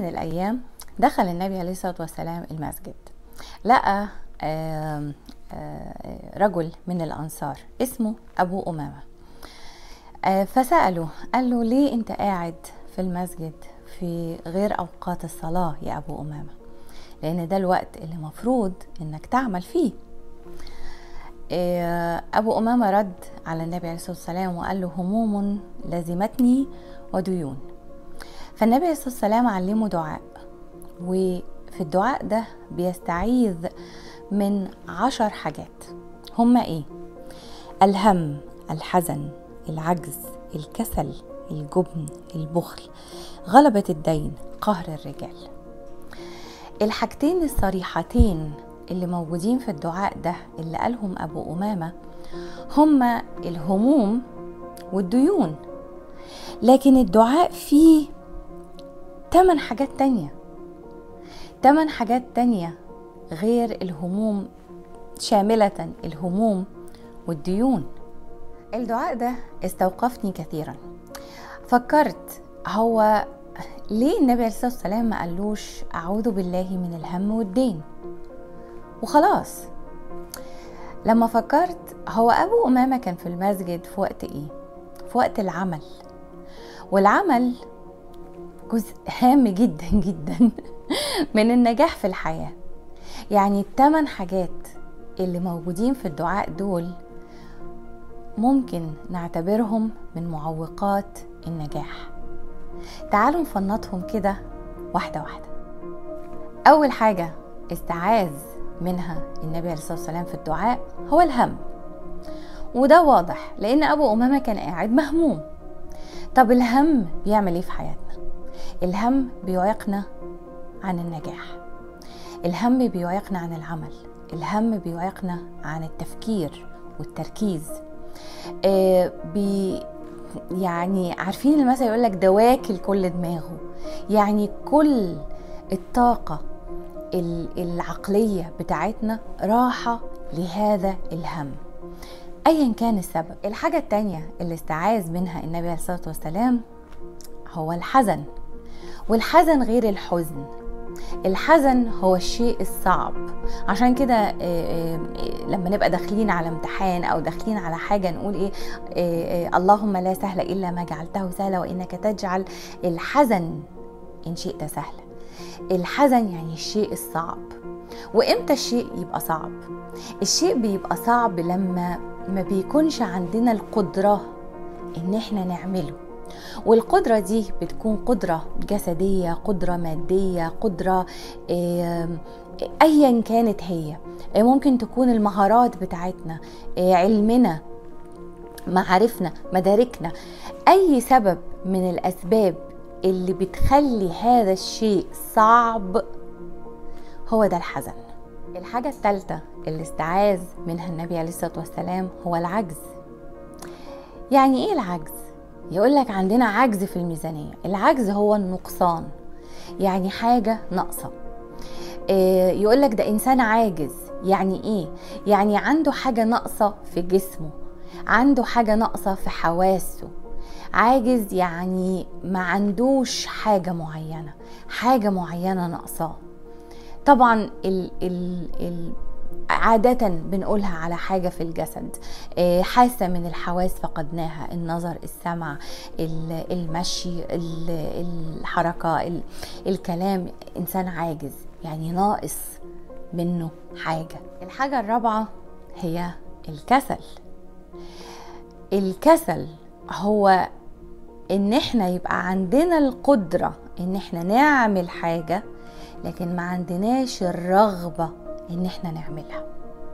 الأيام دخل النبي عليه الصلاة والسلام المسجد لقى آم، آه، رجل من الأنصار اسمه أبو أمامة آه، فسأله قال له ليه أنت قاعد في المسجد في غير أوقات الصلاة يا أبو أمامة لأن ده الوقت اللي مفروض إنك تعمل فيه آه، أبو أمامة رد على النبي عليه الصلاة والسلام وقال له هموم لزمتني وديون فالنبي عليه الصلاة والسلام علمه دعاء وفي الدعاء ده بيستعيذ من عشر حاجات هما ايه الهم الحزن العجز الكسل الجبن البخل غلبة الدين قهر الرجال الحاجتين الصريحتين اللي موجودين في الدعاء ده اللي قالهم أبو أمامة هما الهموم والديون لكن الدعاء فيه تمن حاجات تانية تمن حاجات تانية غير الهموم شاملة الهموم والديون الدعاء ده استوقفني كثيرا فكرت هو ليه النبي عليه الصلاة والسلام ما قالوش أعوذ بالله من الهم والدين وخلاص لما فكرت هو أبو أمامة كان في المسجد في وقت إيه؟ في وقت العمل والعمل جزء هام جدا جدا من النجاح في الحياة يعني الثمان حاجات اللي موجودين في الدعاء دول ممكن نعتبرهم من معوقات النجاح تعالوا نفنطهم كده واحدة واحدة أول حاجة استعاذ منها النبي عليه الصلاة والسلام في الدعاء هو الهم وده واضح لأن أبو أمامة كان قاعد مهموم طب الهم بيعمل ايه في حياتنا الهم بيعيقنا عن النجاح الهم بيعيقنا عن العمل الهم بيعيقنا عن التفكير والتركيز آه بي يعني عارفين المثل يقول لك ده واكل كل دماغه يعني كل الطاقة ال- العقلية بتاعتنا راحة لهذا الهم ايا كان السبب الحاجة التانية اللي استعاذ منها النبي عليه الصلاة والسلام هو الحزن والحزن غير الحزن الحزن هو الشيء الصعب عشان كده آه، آه، آه، لما نبقى داخلين على امتحان او داخلين على حاجه نقول ايه آه، آه، اللهم لا سهل الا ما جعلته سهلا وانك تجعل الحزن ان شئت سهلا الحزن يعني الشيء الصعب وامتى الشيء يبقى صعب الشيء بيبقى صعب لما ما بيكونش عندنا القدره ان احنا نعمله والقدرة دي بتكون قدرة جسدية قدرة مادية قدرة آم، أيا كانت هي آه، ممكن تكون المهارات بتاعتنا آه، علمنا معارفنا مداركنا أي سبب من الأسباب اللي بتخلي هذا الشيء صعب هو ده الحزن الحاجة الثالثة اللي استعاذ منها النبي عليه الصلاة والسلام هو العجز يعني ايه العجز يقول لك عندنا عجز في الميزانية العجز هو النقصان يعني حاجة ناقصة يقول لك ده إنسان عاجز يعني إيه؟ يعني عنده حاجة ناقصة في جسمه عنده حاجة ناقصة في حواسه عاجز يعني ما عندوش حاجة معينة حاجة معينة ناقصاه طبعا ال ال ال عادة بنقولها على حاجة في الجسد آه، حاسة من الحواس فقدناها النظر السمع ال- المشي ال- الحركة ال- الكلام إنسان عاجز يعني ناقص منه حاجة الحاجة الرابعة هي الكسل الكسل هو ان احنا يبقى عندنا القدرة ان احنا نعمل حاجة لكن ما عندناش الرغبة ان احنا نعملها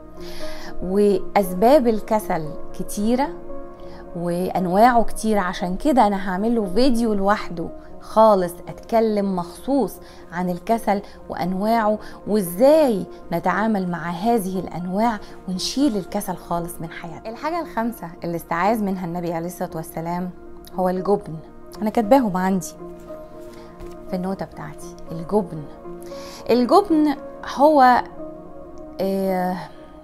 واسباب الكسل كتيرة وانواعه كتير عشان كده انا هعمله فيديو لوحده خالص اتكلم مخصوص عن الكسل وانواعه وازاي نتعامل مع هذه الانواع ونشيل الكسل خالص من حياتنا الحاجه الخامسه اللي استعاذ منها النبي عليه الصلاه والسلام هو الجبن انا كاتباهم عندي في النوتة بتاعتي الجبن الجبن هو آه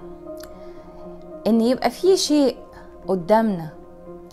ان يبقى في شيء قدامنا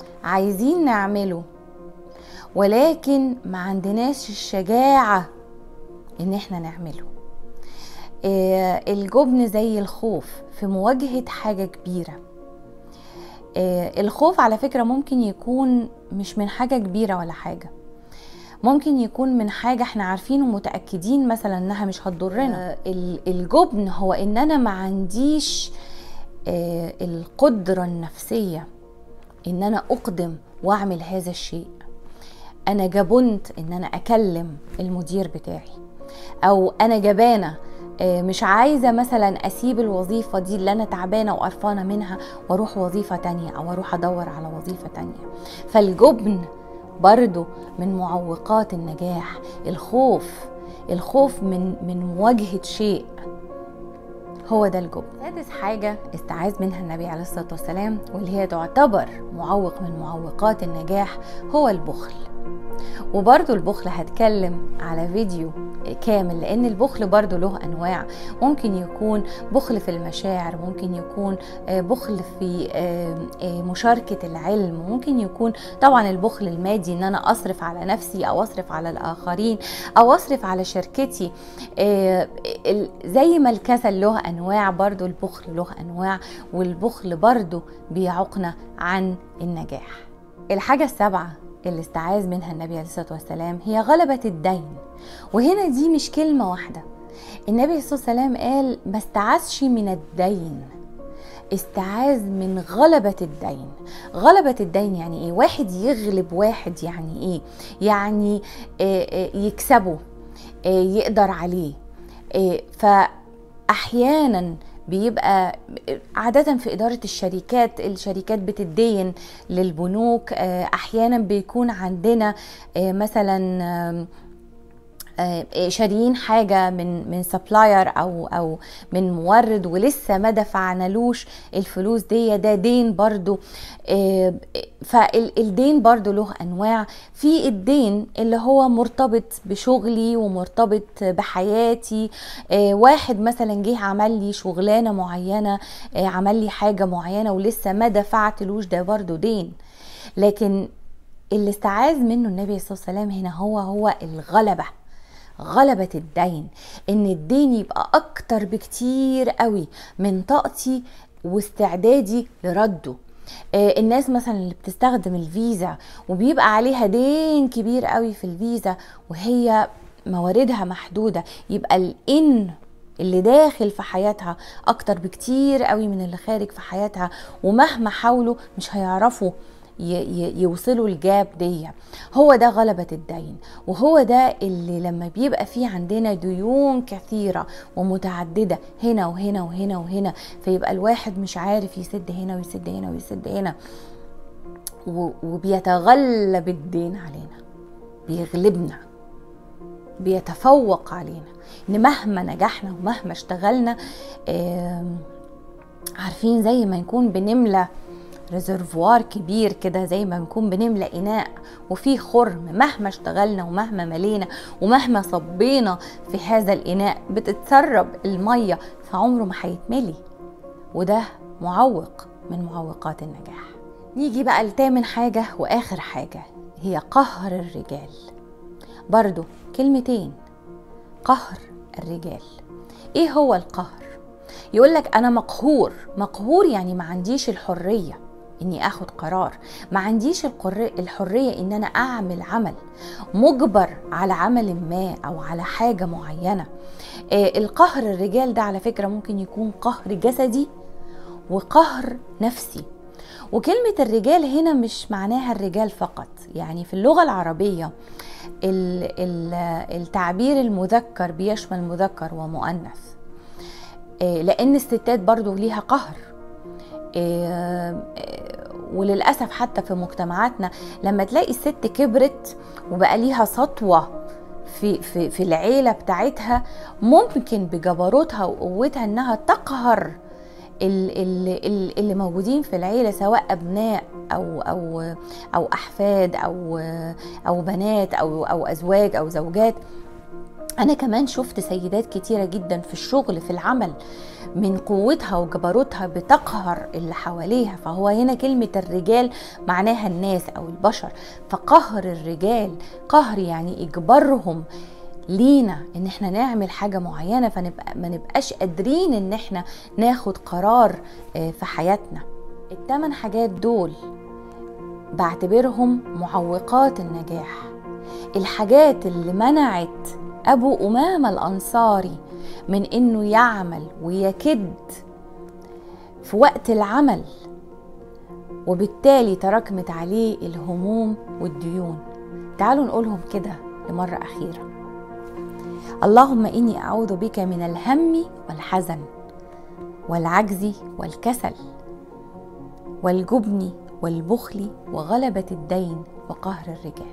عايزين نعمله ولكن ما عندناش الشجاعة ان احنا نعمله آه، الجبن زي الخوف في مواجهة حاجة كبيرة آه، الخوف على فكرة ممكن يكون مش من حاجة كبيرة ولا حاجة ممكن يكون من حاجة احنا عارفين ومتأكدين مثلا انها مش هتضرنا آه، الجبن هو ان انا ما عنديش القدرة النفسية ان انا اقدم واعمل هذا الشيء انا جبنت ان انا اكلم المدير بتاعي او انا جبانه آه، مش عايزة مثلا أسيب الوظيفة دي اللي أنا تعبانة وقرفانة منها وأروح وظيفة تانية أو أروح أدور على وظيفة تانية فالجبن برضو من معوقات النجاح الخوف الخوف من من مواجهة شيء هو ده الجبن سادس حاجة استعاذ منها النبي عليه الصلاة والسلام واللي هي تعتبر معوق من معوقات النجاح هو البخل وبرضو البخل هتكلم على فيديو كامل لان البخل برضو له انواع ممكن يكون بخل في المشاعر ممكن يكون آه، بخل في آه، آه، مشاركة العلم ممكن يكون طبعا البخل المادي ان انا اصرف على نفسي او اصرف على الاخرين او اصرف على شركتي زي ما الكسل له انواع برضو البخل له انواع والبخل برضو بيعوقنا عن النجاح الحاجة السابعة اللي استعاذ منها النبي عليه الصلاه والسلام هي غلبه الدين وهنا دي مش كلمه واحده النبي عليه الصلاه والسلام قال ما استعاذش من الدين استعاذ من غلبة الدين غلبة الدين يعني ايه واحد يغلب واحد يعني ايه يعني آه، آه، يكسبه آه، يقدر عليه فأحيانا بيبقى عادة في إدارة الشركات الشركات بتدين للبنوك آه، أحيانا بيكون عندنا آه، مثلا آه، شاريين حاجه من من سبلاير او او من مورد ولسه ما دفعنالوش الفلوس دي ده دين برضو آه، فالدين برضو له انواع في الدين اللي هو مرتبط بشغلي ومرتبط بحياتي آه، واحد مثلا جه عمل لي شغلانه معينه عمل لي حاجه معينه ولسه ما دفعتلوش ده برضو دين لكن اللي استعاذ منه النبي صلى الله عليه وسلم هنا هو هو الغلبه غلبة الدين ان الدين يبقى اكتر بكتير قوي من طاقتي واستعدادي لرده آه الناس مثلا اللي بتستخدم الفيزا وبيبقى عليها دين كبير قوي في الفيزا وهي مواردها محدودة يبقى الان اللي داخل في حياتها اكتر بكتير قوي من اللي خارج في حياتها ومهما حاولوا مش هيعرفوا يوصلوا الجاب دي هو ده غلبة الدين وهو ده اللي لما بيبقى فيه عندنا ديون كثيرة ومتعددة هنا وهنا وهنا وهنا فيبقى الواحد مش عارف يسد هنا ويسد هنا ويسد هنا وبيتغلب الدين علينا بيغلبنا بيتفوق علينا ان مهما نجحنا ومهما اشتغلنا عارفين زي ما نكون بنملى ريزرفوار كبير كده زي ما نكون بنملى اناء وفيه خرم مهما اشتغلنا ومهما ملينا ومهما صبينا في هذا الاناء بتتسرب الميه فعمره ما هيتملي وده معوق من معوقات النجاح نيجي بقى لتامن حاجة وآخر حاجة هي قهر الرجال برضو كلمتين قهر الرجال ايه هو القهر يقولك انا مقهور مقهور يعني ما عنديش الحريه اني اخد قرار ما عنديش الحريه ان انا اعمل عمل مجبر على عمل ما او على حاجه معينه آه، القهر الرجال ده على فكره ممكن يكون قهر جسدي وقهر نفسي وكلمة الرجال هنا مش معناها الرجال فقط يعني في اللغة العربية التعبير المذكر بيشمل مذكر ومؤنث آه، لأن الستات برضو ليها قهر آه، وللاسف حتى في مجتمعاتنا لما تلاقي الست كبرت وبقى ليها سطوه في في في العيله بتاعتها ممكن بجبروتها وقوتها انها تقهر اللي, اللي موجودين في العيله سواء ابناء او او او احفاد او او بنات او او ازواج او زوجات انا كمان شفت سيدات كتيره جدا في الشغل في العمل من قوتها وجبروتها بتقهر اللي حواليها فهو هنا كلمه الرجال معناها الناس او البشر فقهر الرجال قهر يعني اجبارهم لينا ان احنا نعمل حاجه معينه فنبقى ما نبقاش قادرين ان احنا ناخد قرار في حياتنا الثمان حاجات دول بعتبرهم معوقات النجاح الحاجات اللي منعت ابو امامه الانصاري من انه يعمل ويكد في وقت العمل وبالتالي تراكمت عليه الهموم والديون تعالوا نقولهم كده لمره اخيره اللهم اني اعوذ بك من الهم والحزن والعجز والكسل والجبن والبخل وغلبه الدين وقهر الرجال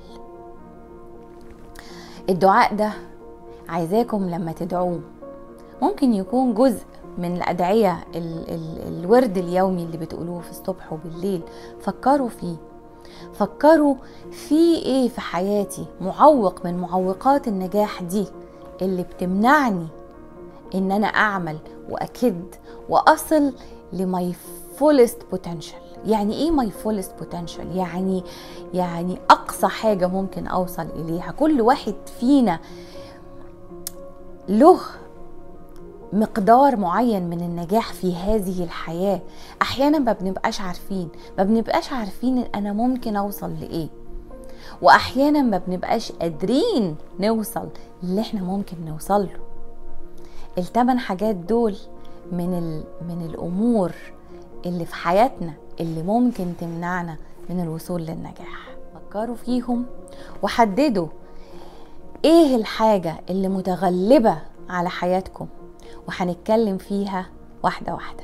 الدعاء ده عايزاكم لما تدعوه ممكن يكون جزء من الأدعية ال ال الورد اليومي اللي بتقولوه في الصبح وبالليل فكروا فيه فكروا في ايه في حياتي معوق من معوقات النجاح دي اللي بتمنعني ان انا اعمل واكد واصل لماي فولست بوتنشال يعني ايه ماي فولست بوتنشال يعني يعني اقصى حاجه ممكن اوصل اليها كل واحد فينا له مقدار معين من النجاح في هذه الحياه احيانا ما بنبقاش عارفين ما بنبقاش عارفين انا ممكن اوصل لايه واحيانا ما بنبقاش قادرين نوصل اللي احنا ممكن نوصل له الثمان حاجات دول من ال... من الامور اللي في حياتنا اللي ممكن تمنعنا من الوصول للنجاح فكروا فيهم وحددوا ايه الحاجة اللي متغلبة على حياتكم وهنتكلم فيها واحدة واحدة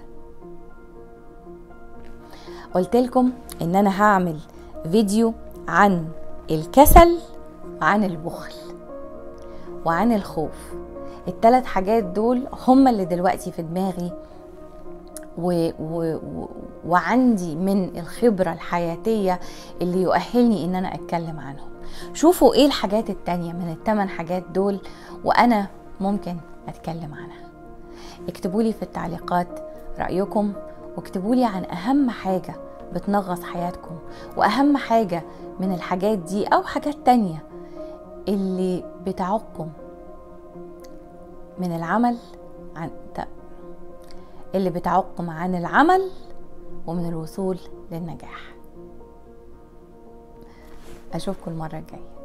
قلت لكم ان انا هعمل فيديو عن الكسل وعن البخل وعن الخوف الثلاث حاجات دول هم اللي دلوقتي في دماغي و و و وعندي من الخبرة الحياتية اللي يؤهلني ان انا اتكلم عنهم شوفوا ايه الحاجات التانية من الثمان حاجات دول وانا ممكن اتكلم عنها اكتبوا لي في التعليقات رأيكم واكتبوا لي عن اهم حاجة بتنغص حياتكم واهم حاجة من الحاجات دي او حاجات تانية اللي بتعقكم من العمل عن اللي بتعقم عن العمل ومن الوصول للنجاح اشوفكم المره الجايه